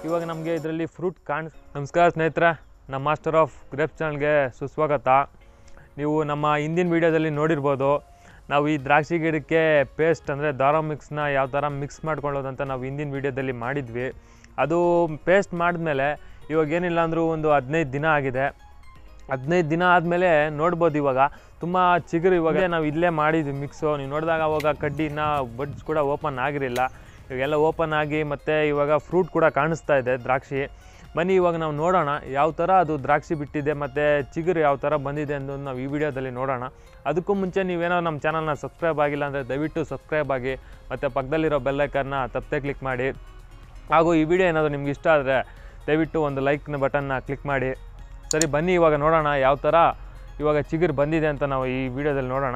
ಇವಾಗ ನಮಗೆ ಇದರಲ್ಲಿ ಫ್ರೂಟ್ ಕಾಣ್ ನಮಸ್ಕಾರ ಸ್ನೇಹಿತರೆ ನಮ್ಮ ಮಾಸ್ಟರ್ ಆಫ್ ಗ್ರೇಪ್ಸ್ ಚಾನಲ್ಗೆ ಸುಸ್ವಾಗತ ನೀವು ನಮ್ಮ ಹಿಂದಿನ ವೀಡಿಯೋದಲ್ಲಿ ನೋಡಿರ್ಬೋದು ನಾವು ಈ ದ್ರಾಕ್ಷಿ ಗಿಡಕ್ಕೆ ಪೇಸ್ಟ್ ಅಂದರೆ ದಾರ ಮಿಕ್ಸ್ನ ಯಾವ ಥರ ಮಿಕ್ಸ್ ಮಾಡ್ಕೊಳ್ಳೋದಂತ ನಾವು ಹಿಂದಿನ ವೀಡಿಯೋದಲ್ಲಿ ಮಾಡಿದ್ವಿ ಅದು ಪೇಸ್ಟ್ ಮಾಡಿದ್ಮೇಲೆ ಇವಾಗ ಏನಿಲ್ಲ ಅಂದರೂ ಒಂದು ಹದಿನೈದು ದಿನ ಆಗಿದೆ ಹದಿನೈದು ದಿನ ಆದಮೇಲೆ ನೋಡ್ಬೋದು ಇವಾಗ ತುಂಬ ಚಿಗುರು ಇವಾಗ ನಾವು ಇಲ್ಲೇ ಮಾಡಿದ್ವಿ ಮಿಕ್ಸು ನೀವು ನೋಡಿದಾಗ ಅವಾಗ ಕಡ್ಡಿನ ಬಡ್ಸ್ ಕೂಡ ಓಪನ್ ಆಗಿರಲಿಲ್ಲ ಇವಾಗೆಲ್ಲ ಓಪನ್ ಆಗಿ ಮತ್ತು ಇವಾಗ ಫ್ರೂಟ್ ಕೂಡ ಕಾಣಿಸ್ತಾ ಇದೆ ದ್ರಾಕ್ಷಿ ಬನ್ನಿ ಇವಾಗ ನಾವು ನೋಡೋಣ ಯಾವ ಥರ ಅದು ದ್ರಾಕ್ಷಿ ಬಿಟ್ಟಿದೆ ಮತ್ತು ಚಿಗುರು ಯಾವ ಥರ ಬಂದಿದೆ ಅನ್ನೋದು ನಾವು ಈ ವಿಡಿಯೋದಲ್ಲಿ ನೋಡೋಣ ಅದಕ್ಕೂ ಮುಂಚೆ ನೀವೇನೋ ನಮ್ಮ ಚಾನಲ್ನ ಸಬ್ಸ್ಕ್ರೈಬ್ ಆಗಿಲ್ಲ ಅಂದರೆ ದಯವಿಟ್ಟು ಸಬ್ಸ್ಕ್ರೈಬ್ ಆಗಿ ಮತ್ತು ಪಕ್ಕದಲ್ಲಿರೋ ಬೆಲ್ಲೈಕನ್ನ ತಪ್ಪದೆ ಕ್ಲಿಕ್ ಮಾಡಿ ಹಾಗೂ ಈ ವಿಡಿಯೋ ಏನಾದರೂ ನಿಮ್ಗೆ ಇಷ್ಟ ಆದರೆ ದಯವಿಟ್ಟು ಒಂದು ಲೈಕ್ನ ಬಟನ್ನ ಕ್ಲಿಕ್ ಮಾಡಿ ಸರಿ ಬನ್ನಿ ಇವಾಗ ನೋಡೋಣ ಯಾವ ಥರ ಇವಾಗ ಚಿಗುರು ಬಂದಿದೆ ಅಂತ ನಾವು ಈ ವಿಡಿಯೋದಲ್ಲಿ ನೋಡೋಣ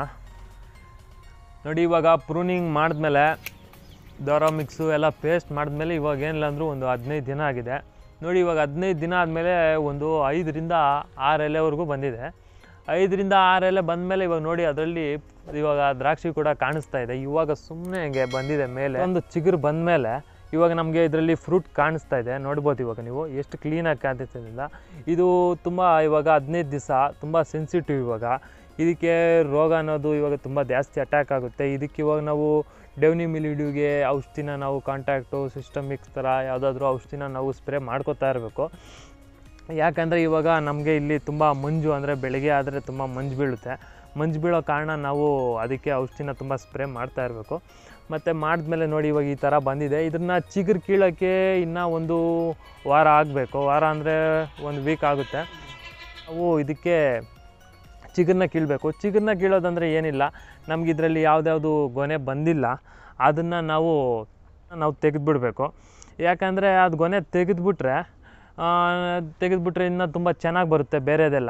ನೋಡಿ ಇವಾಗ ಪ್ರೂನಿಂಗ್ ಮಾಡಿದ್ಮೇಲೆ ದಾರ ಮಿಕ್ಸು ಎಲ್ಲ ಪೇಸ್ಟ್ ಮಾಡಿದ್ಮೇಲೆ ಇವಾಗ ಏನಿಲ್ಲ ಅಂದರೂ ಒಂದು ಹದಿನೈದು ದಿನ ಆಗಿದೆ ನೋಡಿ ಇವಾಗ ಹದಿನೈದು ದಿನ ಆದಮೇಲೆ ಒಂದು ಐದರಿಂದ ಆರು ಎಲೆವರೆಗೂ ಬಂದಿದೆ ಐದರಿಂದ ಆರು ಎಲೆ ಬಂದಮೇಲೆ ಇವಾಗ ನೋಡಿ ಅದರಲ್ಲಿ ಇವಾಗ ದ್ರಾಕ್ಷಿ ಕೂಡ ಕಾಣಿಸ್ತಾ ಇದೆ ಇವಾಗ ಸುಮ್ಮನೆ ಹಂಗೆ ಬಂದಿದೆ ಮೇಲೆ ಒಂದು ಚಿಗುರು ಬಂದಮೇಲೆ ಇವಾಗ ನಮಗೆ ಇದರಲ್ಲಿ ಫ್ರೂಟ್ ಕಾಣಿಸ್ತಾ ಇದೆ ನೋಡ್ಬೋದು ಇವಾಗ ನೀವು ಎಷ್ಟು ಕ್ಲೀನಾಗಿ ಕಾಣ್ತಿದ್ದರಿಂದ ಇದು ತುಂಬ ಇವಾಗ ಹದಿನೈದು ದಿವಸ ತುಂಬ ಸೆನ್ಸಿಟಿವ್ ಇವಾಗ ಇದಕ್ಕೆ ರೋಗ ಅನ್ನೋದು ಇವಾಗ ತುಂಬ ಜಾಸ್ತಿ ಅಟ್ಯಾಕ್ ಆಗುತ್ತೆ ಇದಕ್ಕೆ ಇವಾಗ ನಾವು ಡೆವ್ನಿ ಮಿಲಿಡ್ಯೂಗೆ ಔಷಧಿನ ನಾವು ಕಾಂಟ್ಯಾಕ್ಟು ಸಿಸ್ಟಮಿಕ್ಸ್ ಥರ ಯಾವುದಾದ್ರೂ ಔಷಧಿನ ನಾವು ಸ್ಪ್ರೇ ಮಾಡ್ಕೋತಾ ಇರಬೇಕು ಯಾಕಂದರೆ ಇವಾಗ ನಮಗೆ ಇಲ್ಲಿ ತುಂಬ ಮಂಜು ಅಂದರೆ ಬೆಳಗ್ಗೆ ಆದರೆ ತುಂಬ ಮಂಜು ಬೀಳುತ್ತೆ ಮಂಜು ಬೀಳೋ ಕಾರಣ ನಾವು ಅದಕ್ಕೆ ಔಷಧಿನ ತುಂಬ ಸ್ಪ್ರೇ ಮಾಡ್ತಾ ಇರಬೇಕು ಮತ್ತು ಮಾಡಿದ್ಮೇಲೆ ನೋಡಿ ಇವಾಗ ಈ ಥರ ಬಂದಿದೆ ಇದನ್ನು ಚಿಗುರು ಕೀಳೋಕ್ಕೆ ಇನ್ನೂ ಒಂದು ವಾರ ಆಗಬೇಕು ವಾರ ಅಂದರೆ ಒಂದು ವೀಕ್ ಆಗುತ್ತೆ ನಾವು ಇದಕ್ಕೆ ಚಿಗುರನ್ನ ಕೀಳಬೇಕು ಚಿಗುರನ್ನ ಕೀಳೋದಂದರೆ ಏನಿಲ್ಲ ನಮ್ಗೆ ಇದರಲ್ಲಿ ಯಾವುದ್ಯಾವುದು ಗೊನೆ ಬಂದಿಲ್ಲ ಅದನ್ನು ನಾವು ನಾವು ತೆಗೆದುಬಿಡ್ಬೇಕು ಯಾಕಂದರೆ ಅದು ಗೊನೆ ತೆಗೆದುಬಿಟ್ರೆ ತೆಗೆದುಬಿಟ್ರೆ ಇನ್ನೂ ತುಂಬ ಚೆನ್ನಾಗಿ ಬರುತ್ತೆ ಬೇರೆದೆಲ್ಲ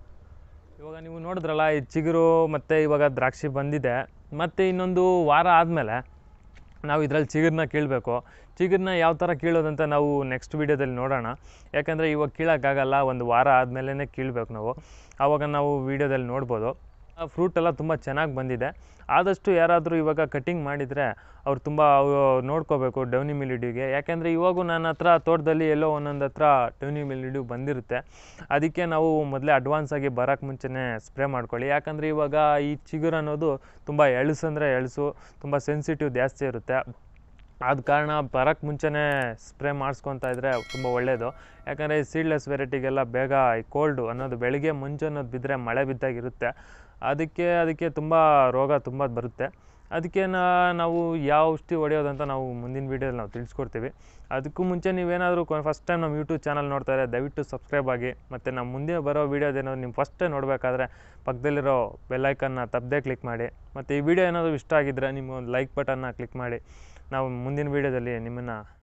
ಇವಾಗ ನೀವು ನೋಡಿದ್ರಲ್ಲ ಈ ಚಿಗುರು ಮತ್ತು ಇವಾಗ ದ್ರಾಕ್ಷಿ ಬಂದಿದೆ ಮತ್ತು ಇನ್ನೊಂದು ವಾರ ಆದಮೇಲೆ ನಾವು ಇದರಲ್ಲಿ ಚಿಗುರನ್ನ ಕೀಳಬೇಕು ಚಿಗುರನ್ನ ಯಾವ ಥರ ಕೀಳೋದಂತ ನಾವು ನೆಕ್ಸ್ಟ್ ವೀಡಿಯೋದಲ್ಲಿ ನೋಡೋಣ ಯಾಕಂದರೆ ಇವಾಗ ಕೀಳೋಕ್ಕಾಗಲ್ಲ ಒಂದು ವಾರ ಆದಮೇಲೆ ಕೀಳಬೇಕು ನಾವು ಆವಾಗ ನಾವು ವೀಡಿಯೋದಲ್ಲಿ ನೋಡ್ಬೋದು ಫ್ರೂಟ್ ಎಲ್ಲ ತುಂಬ ಚೆನ್ನಾಗಿ ಬಂದಿದೆ ಆದಷ್ಟು ಯಾರಾದರೂ ಇವಾಗ ಕಟಿಂಗ್ ಮಾಡಿದರೆ ಅವ್ರು ತುಂಬ ನೋಡ್ಕೋಬೇಕು ಡೌನಿ ಮಿಲಿಡ್ಯೂಗೆ ಯಾಕೆಂದರೆ ಇವಾಗೂ ನನ್ನ ಹತ್ರ ತೋಟದಲ್ಲಿ ಎಲ್ಲೋ ಒಂದೊಂದು ಹತ್ರ ಡೌನಿ ಮಿಲಿಡ್ಯೂ ಬಂದಿರುತ್ತೆ ಅದಕ್ಕೆ ನಾವು ಮೊದಲೇ ಅಡ್ವಾನ್ಸಾಗಿ ಬರೋಕ್ಕೆ ಮುಂಚೆನೇ ಸ್ಪ್ರೇ ಮಾಡ್ಕೊಳ್ಳಿ ಯಾಕಂದರೆ ಇವಾಗ ಈ ಚಿಗುರು ಅನ್ನೋದು ತುಂಬ ಎಳಸಂದರೆ ಎಳಸು ತುಂಬ ಸೆನ್ಸಿಟಿವ್ ಜಾಸ್ತಿ ಇರುತ್ತೆ ಆದ ಕಾರಣ ಬರೋಕ್ಕೆ ಮುಂಚೆನೇ ಸ್ಪ್ರೇ ಮಾಡಿಸ್ಕೊತಾ ಇದ್ದರೆ ತುಂಬ ಒಳ್ಳೆಯದು ಯಾಕಂದರೆ ಈ ಸೀಡ್ಲೆಸ್ ವೆರೈಟಿಗೆಲ್ಲ ಬೇಗ ಈ ಕೋಲ್ಡು ಅನ್ನೋದು ಬೆಳಿಗ್ಗೆ ಮುಂಚೆ ಅನ್ನೋದು ಬಿದ್ದರೆ ಮಳೆ ಬಿದ್ದಾಗಿರುತ್ತೆ ಅದಕ್ಕೆ ಅದಕ್ಕೆ ತುಂಬ ರೋಗ ತುಂಬ ಬರುತ್ತೆ ಅದಕ್ಕೆ ನಾವು ಯಾವ ಔಷಧಿ ಹೊಡೆಯೋದಂತ ನಾವು ಮುಂದಿನ ವೀಡಿಯೋದಲ್ಲಿ ನಾವು ತಿಳಿಸ್ಕೊಡ್ತೀವಿ ಅದಕ್ಕೂ ಮುಂಚೆ ನೀವೇನಾದರೂ ಫಸ್ಟ್ ಟೈಮ್ ನಮ್ಮ ಯೂಟ್ಯೂಬ್ ಚಾನಲ್ ನೋಡ್ತಾ ಇದ್ದರೆ ದಯವಿಟ್ಟು ಸಬ್ಸ್ಕ್ರೈಬ್ ಆಗಿ ಮತ್ತು ನಮ್ಮ ಮುಂದೆ ಬರೋ ವೀಡಿಯೋದೇನಾದ್ರು ನೀವು ಫಸ್ಟೇ ನೋಡಬೇಕಾದ್ರೆ ಪಕ್ಕದಲ್ಲಿರೋ ಬೆಲ್ಲೈಕನ್ನ ತಪ್ಪದೇ ಕ್ಲಿಕ್ ಮಾಡಿ ಮತ್ತು ಈ ವಿಡಿಯೋ ಏನಾದರೂ ಇಷ್ಟ ಆಗಿದ್ದರೆ ನಿಮ್ಮ ಒಂದು ಲೈಕ್ ಬಟನ್ನ ಕ್ಲಿಕ್ ಮಾಡಿ ನಾವು ಮುಂದಿನ ವೀಡಿಯೋದಲ್ಲಿ ನಿಮ್ಮನ್ನು